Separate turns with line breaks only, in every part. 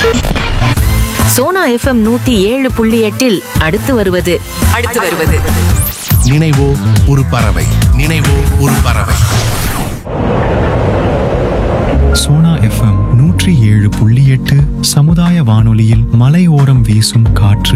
Sona FM நூத்தி ஏழு புள்ளி எட்டில் அடுத்து வருவது
அடுத்து வருவது
நினைவோ ஒரு பறவை நினைவோ ஒரு பறவை
சோனா எஃப்எம் நூற்றி ஏழு புள்ளி எட்டு சமுதாய வானொலியில் மலையோரம் வீசும் காற்று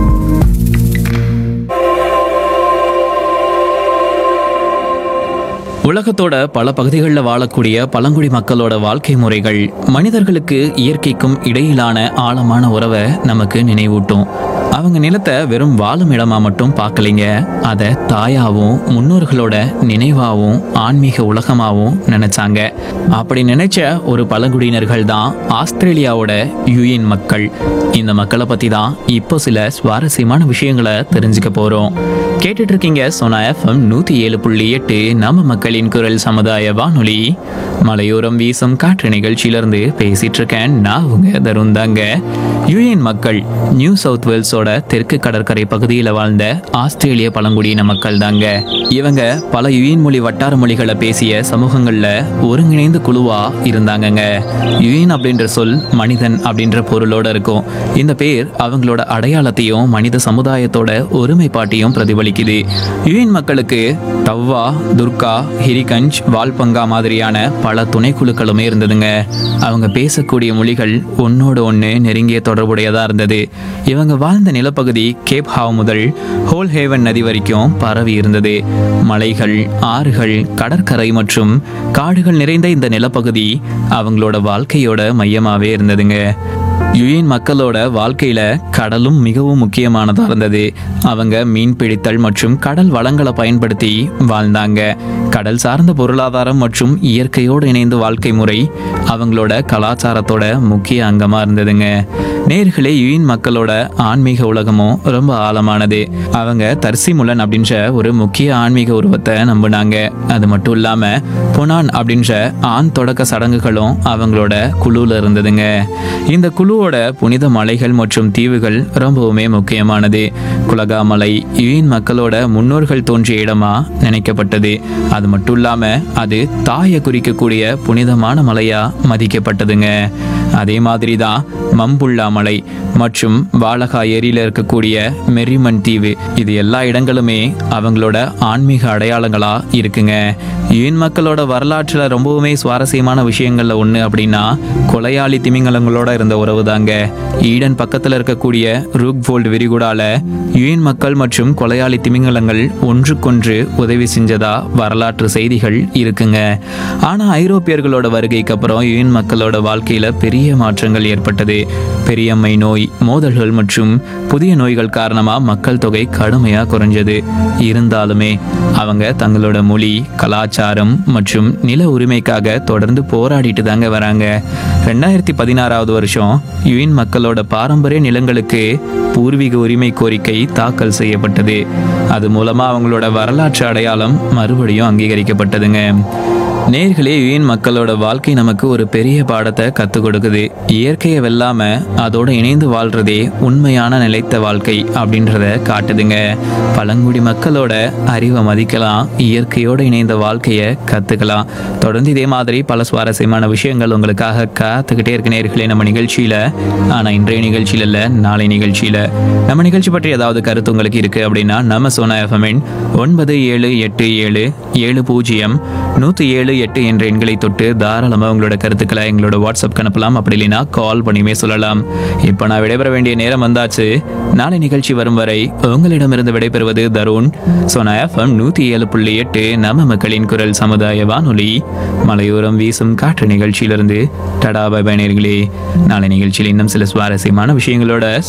உலகத்தோட பல பகுதிகளில் வாழக்கூடிய பழங்குடி மக்களோட வாழ்க்கை முறைகள் மனிதர்களுக்கு இயற்கைக்கும் இடையிலான ஆழமான உறவை நமக்கு நினைவூட்டும் அவங்க நிலத்தை வெறும் வாழும் இடமா மட்டும் பார்க்கலைங்க அதை தாயாவும் முன்னோர்களோட நினைவாவும் ஆன்மீக உலகமாவும் நினைச்சாங்க அப்படி நினைச்ச ஒரு பழங்குடியினர்கள் தான் ஆஸ்திரேலியாவோட யுயின் மக்கள் இந்த மக்களை பத்தி தான் இப்போ சில சுவாரஸ்யமான விஷயங்களை தெரிஞ்சுக்க போறோம் கேட்டுட்டு இருக்கீங்க சோனா எஃப்எம் நூத்தி ஏழு புள்ளி எட்டு நம்ம மக்களின் குரல் சமுதாய வானொலி மலையோரம் வீசும் காற்று நிகழ்ச்சியிலிருந்து பேசிட்டு இருக்கேன் நான் உங்க தருண் தாங்க யுஏன் மக்கள் நியூ சவுத் வேல்ஸோட தெற்கு கடற்கரை பகுதியில் வாழ்ந்த ஆஸ்திரேலிய பழங்குடியின மக்கள் தாங்க இவங்க பல யுஏன் மொழி வட்டார மொழிகளை பேசிய சமூகங்கள்ல ஒருங்கிணைந்த குழுவா இருந்தாங்கங்க யுஏன் அப்படின்ற சொல் மனிதன் அப்படின்ற பொருளோட இருக்கும் இந்த பேர் அவங்களோட அடையாளத்தையும் மனித சமுதாயத்தோட ஒருமைப்பாட்டையும் பிரதிபலிக்குது யுஏன் மக்களுக்கு தவ்வா துர்கா ஹிரிகஞ்ச் வால்பங்கா மாதிரியான பல துணைக்குழுக்களுமே இருந்ததுங்க அவங்க பேசக்கூடிய மொழிகள் ஒன்னோட ஒன்று நெருங்கிய தொடர்புடையதா இருந்தது இவங்க வாழ்ந்த நிலப்பகுதி கேப் ஹாவ் முதல் ஹோல் ஹேவன் நதி வரைக்கும் பரவி இருந்தது மலைகள் ஆறுகள் கடற்கரை மற்றும் காடுகள் நிறைந்த இந்த நிலப்பகுதி அவங்களோட வாழ்க்கையோட மையமாவே இருந்ததுங்க யுஏன் மக்களோட வாழ்க்கையில கடலும் மிகவும் முக்கியமானதா இருந்தது அவங்க மீன் பிடித்தல் மற்றும் கடல் வளங்களை பயன்படுத்தி வாழ்ந்தாங்க கடல் சார்ந்த பொருளாதாரம் மற்றும் இயற்கையோடு இணைந்த வாழ்க்கை முறை அவங்களோட கலாச்சாரத்தோட முக்கிய அங்கமா இருந்ததுங்க நேர்களே யுயின் மக்களோட ஆன்மீக உலகமும் ரொம்ப ஆழமானது அவங்க தர்சிமுலன் அப்படின்ற ஒரு முக்கிய ஆன்மீக உருவத்தை நம்பினாங்க அது மட்டும் இல்லாம பொனான் அப்படின்ற ஆண் தொடக்க சடங்குகளும் அவங்களோட குழுல இருந்ததுங்க இந்த குழுவோட புனித மலைகள் மற்றும் தீவுகள் ரொம்பவுமே முக்கியமானது குலகா மலை யுயின் மக்களோட முன்னோர்கள் தோன்றிய இடமா நினைக்கப்பட்டது அது மட்டும் இல்லாம அது தாயை குறிக்கக்கூடிய புனிதமான மலையா மதிக்கப்பட்டதுங்க அதே மாதிரி தான் மம்புள்ளா மலை மற்றும் வாலகா ஏரியில இருக்கக்கூடிய மெரிமன் தீவு இது எல்லா இடங்களுமே அவங்களோட ஆன்மீக அடையாளங்களா இருக்குங்க யுயின் மக்களோட வரலாற்றுல ரொம்பவுமே சுவாரஸ்யமான விஷயங்கள்ல ஒண்ணு அப்படின்னா கொலையாளி திமிங்கலங்களோட இருந்த உறவு தாங்க ஈடன் பக்கத்துல இருக்கக்கூடிய ரூக்வோல்ட் விரிகுடால யுயின் மக்கள் மற்றும் கொலையாளி திமிங்கலங்கள் ஒன்றுக்கொன்று உதவி செஞ்சதா வரலாற்று செய்திகள் இருக்குங்க ஆனா ஐரோப்பியர்களோட வருகைக்கு அப்புறம் யுயின் மக்களோட வாழ்க்கையில பெரிய மாற்றங்கள் ஏற்பட்டது பெரியம்மை நோய் மோதல்கள் மற்றும் புதிய நோய்கள் காரணமா மக்கள் தொகை கடுமையா குறைஞ்சது இருந்தாலுமே அவங்க தங்களோட மொழி கலாச்சாரம் மற்றும் நில உரிமைக்காக தொடர்ந்து போராடிட்டு தாங்க வராங்க ரெண்டாயிரத்தி பதினாறாவது வருஷம் யுயின் மக்களோட பாரம்பரிய நிலங்களுக்கு பூர்வீக உரிமை கோரிக்கை தாக்கல் செய்யப்பட்டது அது மூலமா அவங்களோட வரலாற்று அடையாளம் மறுபடியும் அங்கீகரிக்கப்பட்டதுங்க நேர்களே யுயின் மக்களோட வாழ்க்கை நமக்கு ஒரு பெரிய பாடத்தை கற்றுக் கொடுக்குது இயற்கையை வெல்லாம அதோட இணைந்து வாழ்றதே உண்மையான நிலைத்த வாழ்க்கை அப்படின்றத காட்டுதுங்க பழங்குடி மக்களோட அறிவை மதிக்கலாம் இயற்கையோட இணைந்த வாழ்க்கையை கற்றுக்கலாம் தொடர்ந்து இதே மாதிரி பல சுவாரஸ்யமான விஷயங்கள் உங்களுக்காக காத்துக்கிட்டே இருக்க நேர்களே நம்ம நிகழ்ச்சியில ஆனால் இன்றைய நிகழ்ச்சியில இல்லை நாளை நிகழ்ச்சியில நம்ம நிகழ்ச்சி பற்றி ஏதாவது கருத்து உங்களுக்கு இருக்கு அப்படின்னா நம்ம சோனா எஃப்எம்என் ஒன்பது ஏழு எட்டு ஏழு ஏழு பூஜ்ஜியம் நூற்றி ஏழு எட்டு என்ற எண்களை தொட்டு தாராளமாக உங்களோட கருத்துக்களை எங்களோட வாட்ஸ்அப் அனுப்பலாம் அப்படி இல்லைன்னா கால் பண்ணியுமே சொல்லலாம் இப்போ நான் விடைபெற வேண்டிய நேரம் வந்தாச்சு நாளை நிகழ்ச்சி வரும் வரை உங்களிடமிருந்து விடைபெறுவது தருண் சோனா எஃப்எம் நூற்றி ஏழு புள்ளி எட்டு நம்ம மக்களின் குரல் சமுதாய வானொலி மலையோரம் வீசும் காற்று நிகழ்ச்சியிலிருந்து டடா பை நேயர்களே நாளை நிகழ்ச்சியில் இன்னும் சில சுவாரஸ்யமான விஷயங்களோட